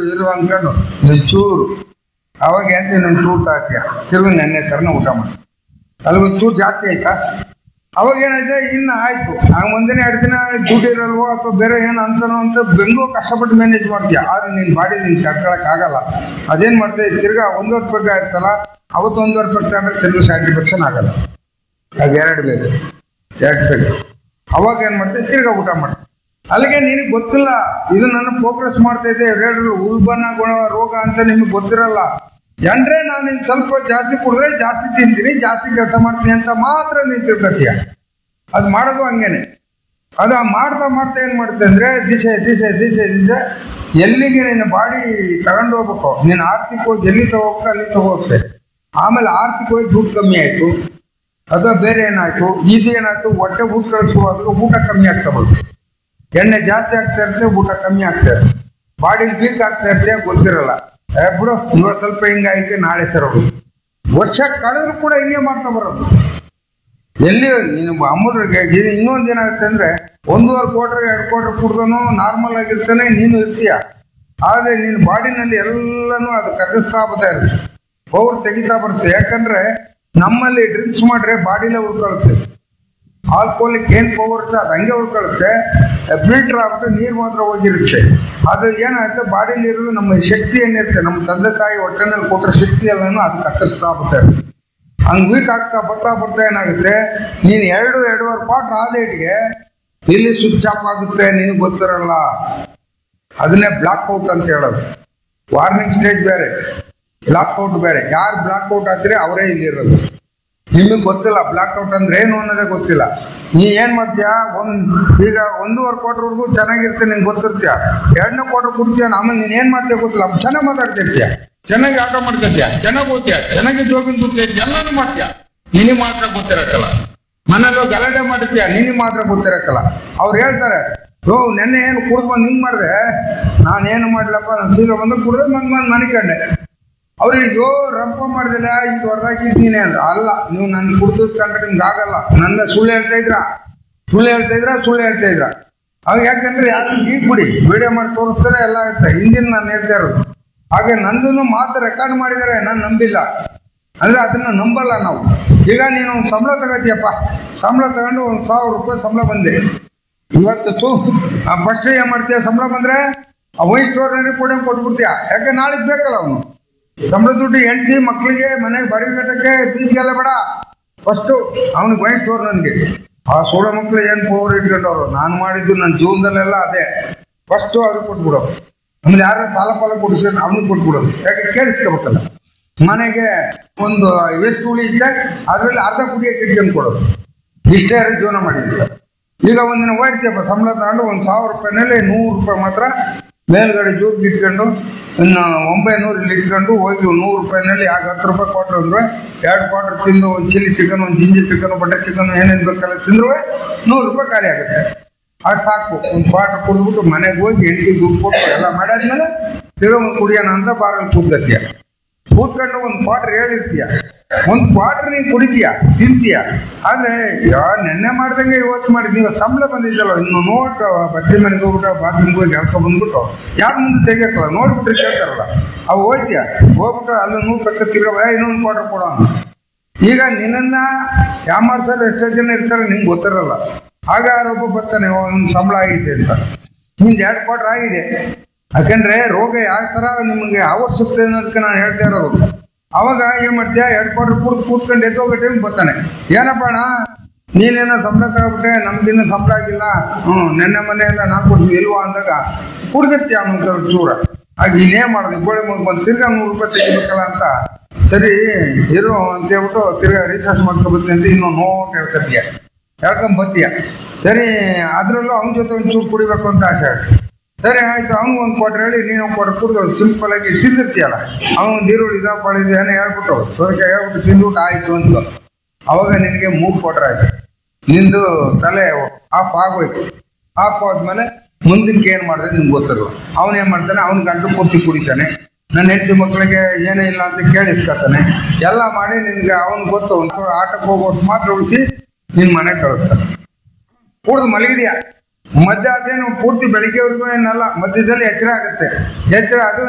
ಇರು ಅಂದ್ಕೊಂಡು ನೀನ್ ಚೂರು ಅವಾಗ ಎಂತ ನನ್ನ ಊಟ ಹಾಕ್ಯ ತಿರುಗಿ ನೆನ್ನೆ ಥರನ ಊಟ ಮಾಡಿ ಅಲ್ಲಿಗೊಂದು ಚೂರು ಜಾಸ್ತಿ ಆಯ್ತಾ ಅವಾಗ ಏನಾಯ್ತು ಇನ್ನು ಆಯ್ತು ಆ ಮುಂದಿನ ಎರಡು ದಿನ ದುಡ್ಡು ಇರಲ್ವೋ ಅಥವಾ ಬೇರೆ ಏನು ಅಂತನೋ ಅಂತ ಬೆಂಗೋ ಕಷ್ಟಪಟ್ಟು ಮ್ಯಾನೇಜ್ ಮಾಡ್ತೀಯ ಆದ್ರೆ ನಿನ್ನ ಬಾಡಿ ನಿಂಗೆ ತಡ್ಕೊಳಕ್ ಆಗಲ್ಲ ಅದೇನ್ ಮಾಡ್ತೀವಿ ತಿರ್ಗಾ ಒಂದೂವರೆ ರೂಪಾಯಿ ಇರ್ತಲ್ಲ ಅವತ್ತು ಒಂದೂವರೆ ರೂಪಾಯಿ ತಗೊಂಡ್ರೆ ತಿರ್ಗಿ ಸ್ಯಾಟಿಸ್ಫ್ಯಾಕ್ಷನ್ ಆಗಲ್ಲ ಅದು ಎರಡು ಬೇಕು ಎರಡು ಬೇಕು ಅವಾಗ ಏನ್ ಮಾಡ್ತೀವಿ ತಿರ್ಗಾ ಊಟ ಮಾಡ್ತೀವಿ ಅಲ್ಲಿಗೆ ನಿನಗೆ ಗೊತ್ತಿಲ್ಲ ಇದು ನನ್ನ ಪ್ರೋಗ್ರೆಸ್ ಮಾಡ್ತಾ ಇದೆ ರೇಡ್ರು ಉಲ್ಬಣ ಗುಣ ರೋಗ ಅಂತ ನಿಮಗೆ ಗೊತ್ತಿರಲ್ಲ ಅಂದ್ರೆ ನಾನು ಇನ್ನು ಸ್ವಲ್ಪ ಜಾಸ್ತಿ ಕುಡಿದ್ರೆ ಜಾಸ್ತಿ ತಿಂತೀನಿ ಜಾಸ್ತಿ ಕೆಲಸ ಮಾಡ್ತೀನಿ ಅಂತ ಮಾತ್ರ ನೀನು ತಿಳ್ಕೊತೀಯ ಅದು ಮಾಡೋದು ಹಂಗೇನೆ ಅದು ಆ ಮಾಡ್ತಾ ಮಾಡ್ತಾ ಏನು ಮಾಡುತ್ತೆ ಅಂದ್ರೆ ದಿಶೆ ದಿಶೆ ದಿಶೆ ದಿಶೆ ಎಲ್ಲಿಗೆ ನಿನ್ನ ಬಾಡಿ ತಗೊಂಡು ಹೋಗ್ಬೇಕು ನೀನು ಆರ್ಥಿಕವಾಗಿ ಎಲ್ಲಿ ತಗೋಬೇಕು ಅಲ್ಲಿ ತಗೋಗುತ್ತೆ ಆಮೇಲೆ ಆರ್ಥಿಕವಾಗಿ ದುಡ್ಡು ಕಮ್ಮಿ ಆಯ್ತು ಅಥವಾ ಬೇರೆ ಏನಾಯ್ತು ಇದು ಏನಾಯ್ತು ಹೊಟ್ಟೆ ಊಟ ಕಳಿಸುವಾಗ ಊಟ ಕಮ್ಮಿ ಆಗ್ತಾ ಬಂತು ಎಣ್ಣೆ ಜಾಸ್ತಿ ಆಗ್ತಾ ಇರುತ್ತೆ ಊಟ ಕಮ್ಮಿ ಆಗ್ತಾ ಇರುತ್ತೆ ಬಾಡಿಲಿ ವೀಕ್ ಆಗ್ತಾ ಇರುತ್ತೆ ಗೊತ್ತಿರಲ್ಲ ಏ ಬಿಡು ಇವತ್ತು ಸ್ವಲ್ಪ ಹಿಂಗಾಯ್ತು ನಾಳೆ ಸರೋದು ವರ್ಷ ಕಳೆದ್ರು ಕೂಡ ಹಿಂಗೆ ಮಾಡ್ತಾ ಬರೋದು ಎಲ್ಲಿ ನೀನು ಅಮ್ಮರಿಗೆ ಇನ್ನೊಂದು ಏನಾಗುತ್ತೆ ಅಂದ್ರೆ ಒಂದೂವರೆ ಕ್ವಾರ್ಟರ್ ಎರಡು ಕ್ವಾರ್ಟರ್ ಕುಡ್ದನು ನಾರ್ಮಲ್ ಆಗಿರ್ತಾನೆ ನೀನು ಇರ್ತೀಯ ಆದ್ರೆ ನಿನ್ನ ಬಾಡಿನಲ್ಲಿ ಎಲ್ಲನೂ ಅದು ಕರಗಿಸ್ತಾ ಬರ್ತಾ ಇರುತ್ತೆ ಪವರ್ ತೆಗಿತಾ ಬರುತ್ತೆ ಯಾಕಂದ್ರೆ ನಮ್ಮಲ್ಲಿ ಡ್ರಿಂಕ್ಸ್ ಮಾಡ್ರೆ ಬಾಡಿಲೇ ಉಳ್ಕೊಳ್ಳುತ್ತೆ ಆಲ್ಕೋಲಿಕ್ ಏನ್ ಪವರ್ ಇರುತ್ತೆ ಅದು ಹಂಗೆ ಉಳ್ಕೊಳ್ಳುತ್ತೆ ಫಿಲ್ಟರ್ ಆಗ್ಬಿಟ್ಟು ನೀರು ಮಾತ್ರ ಹೋಗಿರುತ್ತೆ ಅದು ಏನಾಗುತ್ತೆ ಬಾಡಿಲಿ ಇರೋದು ನಮ್ಮ ಶಕ್ತಿ ಏನಿರುತ್ತೆ ನಮ್ಮ ತಂದೆ ತಾಯಿ ಹೊಟ್ಟೆನಲ್ಲಿ ಕೊಟ್ಟರೆ ಶಕ್ತಿ ಎಲ್ಲನೂ ಅದು ಕತ್ತರಿಸ್ತಾ ಬರ್ತಾ ಇರುತ್ತೆ ಹಂಗ್ ವೀಕ್ ಆಗ್ತಾ ಬರ್ತಾ ಬರ್ತಾ ಏನಾಗುತ್ತೆ ನೀನು ಎರಡು ಎರಡೂವರೆ ಪಾಟ್ ಆದೇಟ್ಗೆ ಇಲ್ಲಿ ಸ್ವಿಚ್ ಆಫ್ ಆಗುತ್ತೆ ನಿನಗೆ ಗೊತ್ತಿರಲ್ಲ ಅದನ್ನೇ ಬ್ಲಾಕ್ ಔಟ್ ಅಂತ ಹೇಳೋದು ವಾರ್ನಿಂಗ್ ಸ್ಟೇಜ್ ಬೇರೆ ಬ್ಲಾಕ್ ಔಟ್ ಬೇರೆ ಯಾರು ಬ್ಲಾಕ್ ಔಟ್ ಆದ್ರೆ ಅವರೇ ಇಲ್ಲಿರೋದು ನಿಮಗೆ ಗೊತ್ತಿಲ್ಲ ಬ್ಲಾಕ್ ಔಟ್ ಅಂದ್ರೆ ಏನು ಅನ್ನೋದೇ ಗೊತ್ತಿಲ್ಲ ನೀ ಏನ್ ಮಾಡ್ತೀಯ ಒಂದ್ ಈಗ ಒಂದೂವರೆ ಕ್ವಾರ್ಟರ್ವರೆಗೂ ಚೆನ್ನಾಗಿರುತ್ತೆ ನಿಂಗೆ ಗೊತ್ತಿರ್ತೀಯ ಎರಡನೇ ಕ್ವಾರ್ಟರ್ ಕುಡ್ತೀಯ ಆಮೇಲೆ ನೀನ್ ಏನ್ ಮಾಡ್ತೀಯ ಗೊತ್ತಿಲ್ಲ ಚೆನ್ನಾಗಿ ಮಾತಾಡ್ತಿರ್ತೀಯ ಚೆನ್ನಾಗಿ ಆಟ ಮಾಡ್ತಿರ್ತೀಯ ಚೆನ್ನಾಗಿ ಓದ್ತೀಯ ಚೆನ್ನಾಗಿ ಜೋಬಿನ ದುಡ್ಡು ಎಲ್ಲಾನು ಮಾಡ್ತೀಯ ನಿನಗೆ ಮಾತ್ರ ಗೊತ್ತಿರಕ್ಕಲ್ಲ ಮನೇಲಿ ಗಲಾಟೆ ಮಾಡಿರ್ತೀಯ ನಿನಗೆ ಮಾತ್ರ ಗೊತ್ತಿರಕ್ಕಲ್ಲ ಅವ್ರು ಹೇಳ್ತಾರೆ ಓ ನೆನ್ನೆ ಏನು ಕುಡ್ದು ಬಂದು ಹಿಂಗ್ ಮಾಡಿದೆ ನಾನೇನು ಮಾಡ್ಲಪ್ಪ ನಾನು ಸೀದಾ ಬಂದು ಕುಡ್ದು ಬಂದು ಬಂದು ಮನೆ ಕಂಡೆ ಅವ್ರಿಗೆ ಅಯ್ಯೋ ರಂಪ ಮಾಡಿದಿಲ್ಲ ಇದು ಹೊಡೆದಾಕಿದ್ದೀನಿ ಅಂದ್ರೆ ಅಲ್ಲ ನೀವು ನನ್ನ ಕುಡ್ದು ಕಂಡ್ರೆ ನಿಮ್ಗೆ ಆಗಲ್ಲ ನನ್ನ ಸುಳ್ಳು ಹೇಳ್ತಾ ಇದ್ರ ಸುಳ್ಳು ಹೇಳ್ತಾ ಇದ್ರ ಸುಳ್ಳು ಹೇಳ್ತಾ ಇದ್ರ ಅವಾಗ ಯಾಕಂದ್ರೆ ಯಾರು ಈಗ ಬಿಡಿ ವಿಡಿಯೋ ಮಾಡಿ ತೋರಿಸ್ತಾರೆ ಎಲ್ಲ ಇರುತ್ತೆ ಹಿಂದಿನ ನಾನು ಹೇಳ್ತಾ ಇರೋದು ಹಾಗೆ ನಂದು ಮಾತು ರೆಕಾರ್ಡ್ ಮಾಡಿದರೆ ನಾನು ನಂಬಿಲ್ಲ ಅಂದ್ರೆ ಅದನ್ನ ನಂಬಲ್ಲ ನಾವು ಈಗ ನೀನು ಒಂದು ಸಂಬಳ ತಗೋತೀಯಪ್ಪ ಸಂಬಳ ತಗೊಂಡು ಒಂದು ಸಾವಿರ ರೂಪಾಯಿ ಸಂಬಳ ಬಂದೆ ಇವತ್ತು ತು ಫಸ್ಟ್ ಏನ್ ಮಾಡ್ತೀಯ ಸಂಬಳ ಬಂದ್ರೆ ಆ ವೈನ್ ಸ್ಟೋರ್ನಲ್ಲಿ ಕೂಡ ಕೊಟ್ಬಿಡ್ತೀಯ ಯಾಕೆ ನಾಳೆಗೆ ಬೇಕಲ್ಲ ಅವನು ಸಂಬಳ ದುಡ್ಡು ಹೆಂಡತಿ ಮಕ್ಕಳಿಗೆ ಮನೆಗೆ ಬಾಡಿಗೆ ಕಟ್ಟಕ್ಕೆ ಫೀಸ್ಗೆಲ್ಲ ಬೇಡ ಫಸ್ಟು ಅವನಿಗೆ ವೈನ್ ಸ್ಟೋರ್ ನನಗೆ ಆ ಸೋಡ ಮಕ್ಕಳು ಏನು ಪವರ್ ಇಟ್ಕೊಂಡವ್ರು ನಾನು ಮಾಡಿದ್ದು ನನ್ನ ಜೀವನದಲ್ಲೆಲ್ಲ ಅದೇ ಫಸ್ಟು ಅವ್ರಿಗೆ ಕೊಟ್ಬಿಡೋ ಆಮೇಲೆ ಯಾರ ಸಾಲ ಪಾಲ ಕೊಡಿಸಿದ್ರೆ ಅವನಿಗೆ ಕೊಟ್ಬಿಡೋದು ಯಾಕೆ ಕೇಳಿಸ್ಕೋಬೇಕಲ್ಲ ಮನೆಗೆ ಒಂದು ಎಷ್ಟು ಉಳಿ ಇದ್ದೆ ಅದರಲ್ಲಿ ಅರ್ಧ ಕುಡಿಯಕ್ಕೆ ಇಟ್ಕೊಂಡು ಕೊಡೋದು ಇಷ್ಟೇ ಯಾರು ಜೀವನ ಮಾಡಿದ್ರು ಈಗ ಒಂದಿನ ಹೋಯ್ತೀಯಪ್ಪ ಸಂಬಳ ತಗೊಂಡು ಒಂದು ಸಾವಿರ ರೂಪಾಯಿನಲ್ಲಿ ನೂರು ರೂಪಾಯಿ ಮಾತ್ರ ಮೇಲ್ಗಡೆ ಜೂಬ್ಗೆ ಇಟ್ಕೊಂಡು ಇನ್ನು ಒಂಬೈನೂರು ಇಲ್ಲಿ ಇಟ್ಕೊಂಡು ಹೋಗಿ ನೂರು ರೂಪಾಯಿನಲ್ಲಿ ಆಗ ಹತ್ತು ರೂಪಾಯಿ ಕ್ವಾರ್ಟರ್ ಅಂದ್ರೆ ಎರಡು ಕ್ವಾರ್ಟರ್ ತಿಂದು ಒಂದು ಚಿಲ್ಲಿ ಚಿಕನ್ ಒಂದು ಜಿಂಜಿ ಚಿಕನ್ ಬಟರ್ ಚಿಕನ್ ಏನೇನು ಬೇಕಲ್ಲ ತಿಂದ್ರೆ ನೂರು ರೂಪಾಯಿ ಖಾಲಿ ಆಗುತ್ತೆ ಅದು ಸಾಕು ಒಂದು ಕ್ವಾರ್ಟರ್ ಕುಡಿದ್ಬಿಟ್ಟು ಮನೆಗೆ ಹೋಗಿ ಹೆಂಡತಿ ದುಡ್ಡು ಕೊಟ್ಟು ಎಲ್ಲ ಮಾಡಾದ್ಮೇಲೆ ತಿರುಗ ಒಂದು ಕುಡಿಯೋಣ ಅಂತ ಬಾರಲ್ಲಿ ಕೂತ್ಕತ್ತೀಯ ಕೂತ್ಕೊಂಡು ಒಂದು ಕ್ವಾರ್ಟರ್ ಹೇಳಿರ್ತೀಯ ಒಂದು ಕ್ವಾರ್ಟರ್ ನೀನು ಕುಡಿತೀಯ ತಿಂತೀಯ ಆದ್ರೆ ಯಾ ನೆನ್ನೆ ಮಾಡ್ದಂಗೆ ಇವತ್ತು ಮಾಡಿದ್ ನೀವು ಸಂಬಳ ಬಂದಿದ್ದಲ್ಲ ಇನ್ನು ನೋಟ್ ಬಚ್ಚಿ ಮನೆಗೆ ಹೋಗ್ಬಿಟ್ಟು ಬಾತ್ರೂಮ್ಗೆ ಹೋಗಿ ಎಳ್ಕೊ ಬಂದ್ಬಿಟ್ಟು ಯಾರ ಮುಂದೆ ತೆಗಿಯಕ್ಕಲ್ಲ ನೋಡ್ಬಿಟ್ರೆ ಕೇಳ್ತಾರಲ್ಲ ಅವು ಹೋಯ್ತೀಯ ಹೋಗ್ಬಿಟ್ಟು ಅಲ್ಲಿ ನೂರು ತಕ್ಕ ತಿರ್ಗ ಇನ್ನೊಂದು ಕ್ವಾರ್ಟರ್ ಕೊಡೋ ಅಂತ. ಈಗ ನಿನ್ನನ್ನ ಯಾಮಾರ್ಸಲು ಎಷ್ಟೋ ಜನ ಇರ್ತಾರೆ ನಿಂಗೆ ಗೊತ್ತಿರಲ್ಲ ಆಗ ಯಾರೊಬ್ಬ ಬರ್ತಾನೆ ಒಂದು ಸಂಬಳ ಆಗಿದೆ ಅಂತ ನಿಂದು ಎರಡು ಕ್ವಾರ್ಟರ್ ಆಗಿದೆ ಯಾಕಂದ್ರೆ ರೋಗ ಯಾವ ತರ ನಿಮಗೆ ಆವರಿಸುತ್ತೆ ಅನ್ನೋದಕ್ಕೆ ನಾನು ಹೇಳ್ತಾ ಇರೋದು ಅವಾಗ ಏನ್ ಮಾಡ್ತೀಯ ಎರಡು ಕ್ವಾರ್ಟರ್ ಕುಡ್ದು ಕೂತ್ಕೊಂಡು ಎದ್ದೋಗೋ ಟೈಮ್ ಬರ್ತಾನೆ ಏನಪ್ಪ ಅಣ್ಣ ನೀನೇನೋ ಸಂಬಳ ತಗೊಬಿಟ್ಟೆ ನಮ್ಗಿನ್ನೂ ಸಂಬಳ ಆಗಿಲ್ಲ ಹ್ಞೂ ನೆನ್ನೆ ಮನೆ ಎಲ್ಲ ನಾನು ಕೊಡ್ತೀನಿ ಇಲ್ವಾ ಅಂದಾಗ ಕುಡ್ದಿರ್ತೀಯ ಅವನ ಚೂರ ಆಗ ಇನ್ನೇನ್ ಮಾಡೋದು ಗೋಳಿ ಮುಗಿ ಬಂದು ತಿರ್ಗಾ ನೂರು ರೂಪಾಯಿ ತೆಗಿಬೇಕಲ್ಲ ಅಂತ ಸರಿ ಇರು ಅಂತ ಹೇಳ್ಬಿಟ್ಟು ತಿರ್ಗಾ ರೀಚಾರ್ಜ್ ಮಾಡ್ಕೊಬತ್ತೀನಿ ಅಂತ ಇನ್ನೊಂದು ನೋಟ್ ಹೇಳ್ಕೊತೀಯ ಹೇಳ್ಕೊಂಡ್ ಬತ್ತೀಯ ಸರಿ ಅದ್ರಲ್ಲೂ ಅವನ ಜೊತೆ ಒಂದು ಚೂರು ಕುಡಿಬೇಕು ಅಂತ ಆಸೆ ಆಗುತ್ತೆ ಸರಿ ಆಯ್ತು ಅವ್ನು ಒಂದು ಕ್ವಾರ್ಟರ್ ಹೇಳಿ ನೀನು ಒಂದು ಕ್ವಾರ್ಟರ್ ಕುಡ್ದು ಸಿಂಪಲ್ ಆಗಿ ತಿಂದಿರ್ತೀಯಲ್ಲ ಅವನು ಒಂದು ಈರುಳ್ಳಿ ಇದ ಪಳಿದ ಏನೋ ಹೇಳ್ಬಿಟ್ಟು ಸೋರಿಕಾಯಿ ಹೇಳ್ಬಿಟ್ಟು ತಿಂದ್ಬಿಟ್ಟು ಆಯ್ತು ಅಂತ ಅವಾಗ ನಿನಗೆ ಮೂರು ಕ್ವಾರ್ಟರ್ ಆಯ್ತು ನಿಂದು ತಲೆ ಆಫ್ ಆಗೋಯ್ತು ಆಫ್ ಆದ್ಮೇಲೆ ಮುಂದಕ್ಕೆ ಏನು ಮಾಡಿದ್ರೆ ನಿಮ್ಗೆ ಗೊತ್ತಿರಲ್ಲ ಅವನು ಏನು ಮಾಡ್ತಾನೆ ಅವ್ನ ಗಂಟು ಪೂರ್ತಿ ಕುಡಿತಾನೆ ನನ್ನ ಹೆಂಡತಿ ಮಕ್ಕಳಿಗೆ ಏನೇ ಇಲ್ಲ ಅಂತ ಕೇಳಿಸ್ಕೊತಾನೆ ಎಲ್ಲ ಮಾಡಿ ನಿನ್ಗೆ ಅವನು ಗೊತ್ತು ಅವ್ನು ಆಟಕ್ಕೆ ಹೋಗೋಷ್ಟು ಮಾತ್ರ ಉಳಿಸಿ ನಿನ್ ಮನೆಗೆ ಕಳಿಸ್ತಾನೆ ಕುಡ್ದು ಮಲಗಿದ್ಯಾ ಮಧ್ಯ ಅದೇನು ಪೂರ್ತಿ ಬೆಳಿಗ್ಗೆವರೆಗೂ ಏನಲ್ಲ ಮಧ್ಯದಲ್ಲಿ ಎಚ್ಚರ ಆಗುತ್ತೆ ಎಚ್ಚರ ಅದು